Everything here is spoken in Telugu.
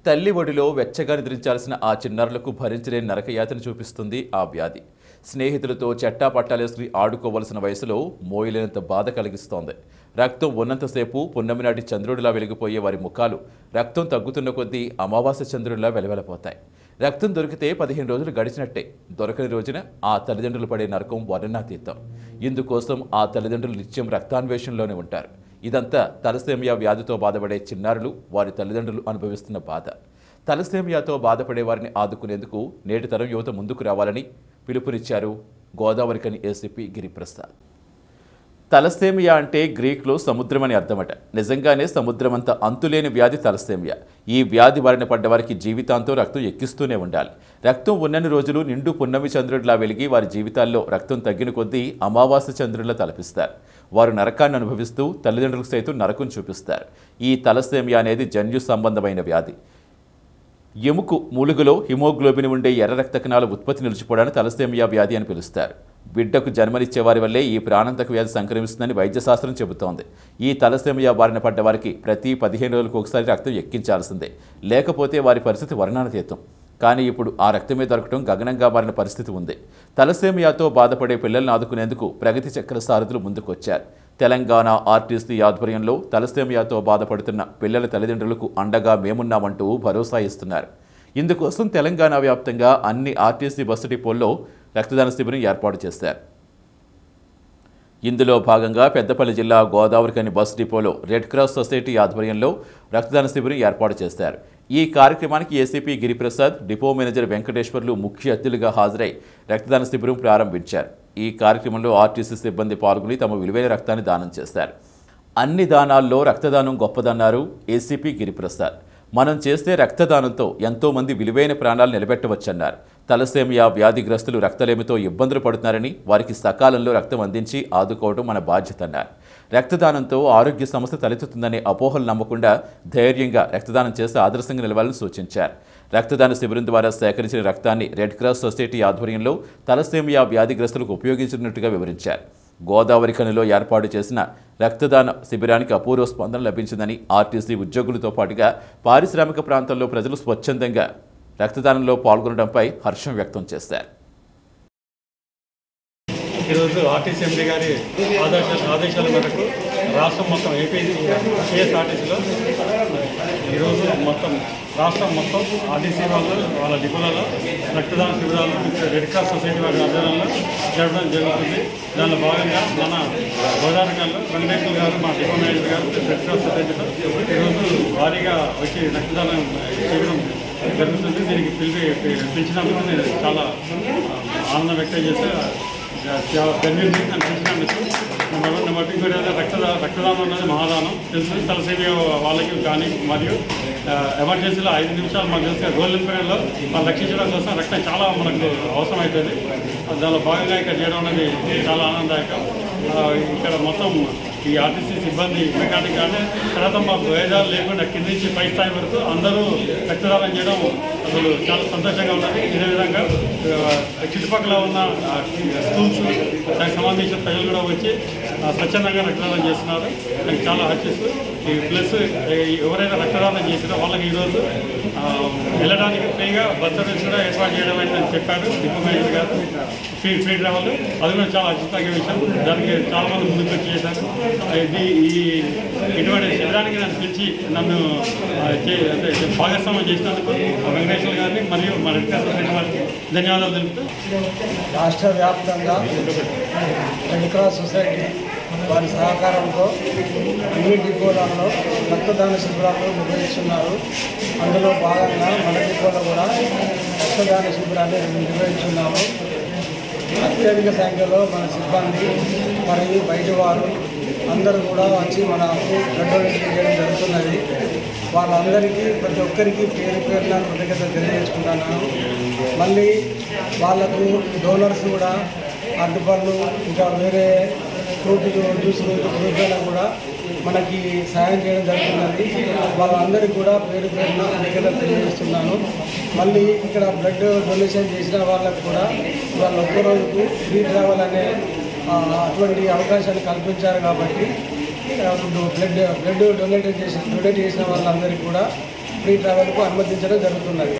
తల్లి ఒడిలో వెచ్చగా నిద్రించాల్సిన ఆ చిన్నారులకు భరించలేని నరకయాతన చూపిస్తుంది ఆ వ్యాధి స్నేహితులతో చెట్టా పట్టాలేసుకుని ఆడుకోవలసిన వయసులో మోయలేనంత బాధ కలిగిస్తోంది రక్తం ఉన్నంతసేపు పున్నమి నాటి చంద్రుడిలా వెలిగిపోయే వారి ముఖాలు రక్తం తగ్గుతున్న కొద్దీ అమావాస్య చంద్రుడిలా వెలవెలపోతాయి రక్తం దొరికితే పదిహేను రోజులు గడిచినట్టే దొరకని రోజున ఆ తల్లిదండ్రులు పడే నరకం వర్ణనాతీతం ఇందుకోసం ఆ తల్లిదండ్రులు నిత్యం రక్తాన్వేషణలోనే ఉంటారు ఇదంతా తలసేమియా వ్యాధితో బాధపడే చిన్నారులు వారి తల్లిదండ్రులు అనుభవిస్తున్న బాధ తలసేమియాతో బాధపడే వారిని ఆదుకునేందుకు నేటి తరం యువత ముందుకు రావాలని పిలుపునిచ్చారు గోదావరికని ఏసీపీ గిరిప్రసాద్ తలసేమియా అంటే గ్రీక్లో సముద్రం అని అర్థమట నిజంగానే సముద్రమంత అంతులేని వ్యాధి తలసేమియా ఈ వ్యాధి బారిన పడ్డవారికి జీవితాంతో రక్తం ఎక్కిస్తూనే ఉండాలి రక్తం ఉన్నన్ని రోజులు నిండు పున్నమి చంద్రుడిలా వెలిగి వారి జీవితాల్లో రక్తం తగ్గిన కొద్దీ అమావాస్య చంద్రుడిలా తలపిస్తారు వారు నరకాన్ని అనుభవిస్తూ తల్లిదండ్రులకు సైతం నరకం చూపిస్తారు ఈ తలసేమియా అనేది జన్యు సంబంధమైన వ్యాధి ఎముకు మూలుగులో హిమోగ్లోబిన్ ఉండే ఎర్ర రక్త కణాల ఉత్పత్తి నిలిచిపోవడాన్ని తలసేమియా వ్యాధి అని పిలుస్తారు బిడ్డకు జన్మనిచ్చే వారి వల్లే ఈ ప్రాణాంతక వ్యాధి సంక్రమిస్తుందని వైద్యశాస్త్రం చెబుతోంది ఈ తలసేమియా బారిన పడ్డ వారికి ప్రతి పదిహేను రోజులకు ఒకసారి రక్తం ఎక్కించాల్సిందే లేకపోతే వారి పరిస్థితి వర్ణానతీతం కానీ ఇప్పుడు ఆ రక్తమే దొరకడం గగనంగా మారిన పరిస్థితి ఉంది తలసేమియాతో బాధపడే పిల్లల్ని ఆదుకునేందుకు ప్రగతి చక్ర సారథులు ముందుకొచ్చారు తెలంగాణ ఆర్టీసీ ఆధ్వర్యంలో తలసేమియాతో బాధపడుతున్న పిల్లల తల్లిదండ్రులకు అండగా మేమున్నామంటూ భరోసా ఇస్తున్నారు ఇందుకోసం తెలంగాణ వ్యాప్తంగా అన్ని ఆర్టీసీ బస్సు డిపోల్లో రక్తదాన శిబిరం ఏర్పాటు చేశారు ఇందులో భాగంగా పెద్దపల్లి జిల్లా గోదావరికని బస్ డిపోలో రెడ్ క్రాస్ సొసైటీ ఆధ్వర్యంలో రక్తదాన శిబిరం ఏర్పాటు చేశారు ఈ కార్యక్రమానికి ACP Giriprasad depot manager Venkateswarlu ముఖ్య అతిథులుగా హాజరై రక్తదాన శిబిరం ప్రారంభించారు ఈ కార్యక్రమంలో ఆర్టీసీ సిబ్బంది పాల్గొని తమ విలువైన రక్తాన్ని దానం చేశారు అన్ని దానాల్లో రక్తదానం గొప్పదన్నారు ఏసీపీ గిరిప్రసాద్ మనం చేస్తే రక్తదానంతో ఎంతో మంది విలువైన ప్రాణాలు నిలబెట్టవచ్చన్నారు తలసేమియా వ్యాధిగ్రస్తులు రక్తలేమితో ఇబ్బందులు పడుతున్నారని వారికి సకాలంలో రక్తం అందించి ఆదుకోవడం మన బాధ్యత అన్నారు రక్తదానంతో ఆరోగ్య సమస్య తలెత్తుతుందనే అపోహలు నమ్మకుండా ధైర్యంగా రక్తదానం చేసి ఆదర్శంగా నిలవాలని సూచించారు రక్తదాన శిబిరం ద్వారా సేకరించిన రక్తాన్ని రెడ్ క్రాస్ సొసైటీ ఆధ్వర్యంలో తలసేమియా వ్యాధిగ్రస్తులకు ఉపయోగించినట్టుగా వివరించారు గోదావరి ఖనిలో ఏర్పాటు చేసిన రక్తదాన శిబిరానికి అపూర్వ స్పందన లభించిందని ఆర్టీసీ ఉద్యోగులతో పాటుగా పారిశ్రామిక ప్రాంతాల్లో ప్రజలు స్వచ్ఛందంగా రక్తదానంలో పాల్గొనడంపై హర్షం వ్యక్తం చేశారు ఈరోజు ఆర్టీసీ ఎండీ గారి ఆదేశ ఆదేశాల మేరకు రాష్ట్రం మొత్తం ఏపీ సిఎస్ఆర్టీసీలో ఈరోజు మొత్తం రాష్ట్రం మొత్తం ఆర్టీసీ వాళ్ళు వాళ్ళ డిపోలలో రక్తదాన శిబిరాలు రెడ్ క్రాస్ సొసైటీ వారి ఆధ్వర్యంలో జరపడం జరుగుతుంది దానిలో భాగంగా మన గోదావరిలో వెంకటేశ్వర గారు మా డిపో మేనేజర్ గారు రెడ్ క్రాస్ సొసైటీలో ఈరోజు భారీగా వచ్చి రక్తదానం శిబిరం జరుగుతుంది దీనికి పిలిపి పిలిచినందుకు నేను చాలా ఆనందం వ్యక్తం చేస్తే చాలా ధన్యుడిని నన్ను పిలిచినందుకు నెంబర్ నెంబర్ టూ కూడా రక్తదా రక్తదానం అనేది మహాదానం తెలుసు తలసేమి వాళ్ళకి కానీ మరియు ఆ, ఎమర్జెన్సీలో ఐదు నిమిషాలు మాకు తెలిసిన గోల్డెన్ పీరియడ్లో వాళ్ళు రక్షించడం కోసం రక్తం చాలా మనకు అవసరం అవుతుంది దానిలో భాగంగా ఇక్కడ చేయడం అనేది చాలా ఆనందదాయకం ఆ, ఇక్కడ మొత్తం ఈ ఆర్టీసీ సిబ్బంది మెకానిక్ కానీ తర్వాత మాకు భేదాలు లేకుండా కింద నుంచి పై స్థాయి వరకు అందరూ రక్తదానం చేయడం అసలు చాలా సంతోషంగా ఉన్నది ఇదే విధంగా ఆ, చుట్టుపక్కల ఉన్న ఆ, స్కూల్స్ దానికి సంబంధించిన ప్రజలు కూడా వచ్చి ఆ, స్వచ్ఛందంగా రక్తదానం చేస్తున్నారు నాకు చాలా హర్షిస్తూ ఈ ప్లస్ ఈ ఎవరైనా రక్తదానం చేసినా వాళ్ళకి ఈరోజు ఆ, వెళ్ళడానికి ఫ్రీగా బస్ సర్వీస్ కూడా ఏర్పాటు చేయడం అని చెప్పారు డిపో మేనేజర్ గారు ఫ్రీ ఫ్రీ ట్రావెల్ అది కూడా చాలా అద్భుతంగా విషయం దానికి చాలా మంది ముందుకు వచ్చి చేశారు ఇది ఈ ఇటువంటి శిబిరానికి నన్ను పిలిచి నన్ను ఆ, చే- అంటే భాగస్వామ్యం చేసినందుకు ఆ వెంకటేశ్వర గారిని మరియు మా రెడ్ క్రాస్ సొసైటీ వారికి ధన్యవాదాలు తెలుపుతూ రాష్ట్ర వ్యాప్తంగా రెడ్ క్రాస్ సొసైటీ వారి సహకారంతో అన్ని డిపోలలో రక్తదాన శిబిరాలు నిర్వహిస్తున్నారు అందులో భాగంగా మన డిపోలో కూడా రక్తదాన శిబిరాన్ని నిర్వహిస్తున్నాము అత్యధిక సంఖ్యలో మన సిబ్బంది మరియు బయట వారు అందరూ కూడా వచ్చి మనకు బ్లడ్ డొనేషన్ చేయడం జరుగుతున్నది వాళ్ళందరికీ ప్రతి ఒక్కరికి పేరు పేరున కృతజ్ఞత తెలియజేసుకుంటున్నాను మళ్ళీ వాళ్ళకు డోనర్స్ కూడా అడ్డుపళ్ళు ఇంకా వేరే ఫ్రూట్ జ్యూసులు ఫ్రూట్లను కూడా మనకి సాయం చేయడం జరుగుతున్నది వాళ్ళందరికీ కూడా పేరు పేరున కృతజ్ఞత తెలియజేస్తున్నాను మళ్ళీ ఇక్కడ బ్లడ్ డొనేషన్ చేసిన వాళ్ళకు కూడా వాళ్ళ ఒక్క రోజుకు ఫ్రీ ట్రావెల్ అనే ఆ, అటువంటి అవకాశాన్ని కల్పించారు కాబట్టి ఆ, ఇప్పుడు బ్లడ్ బ్లడ్ డొనేట్ చేసి డొనేట్ చేసిన వాళ్ళందరికీ కూడా ఫ్రీ ట్రావెల్కు అనుమతించడం జరుగుతున్నది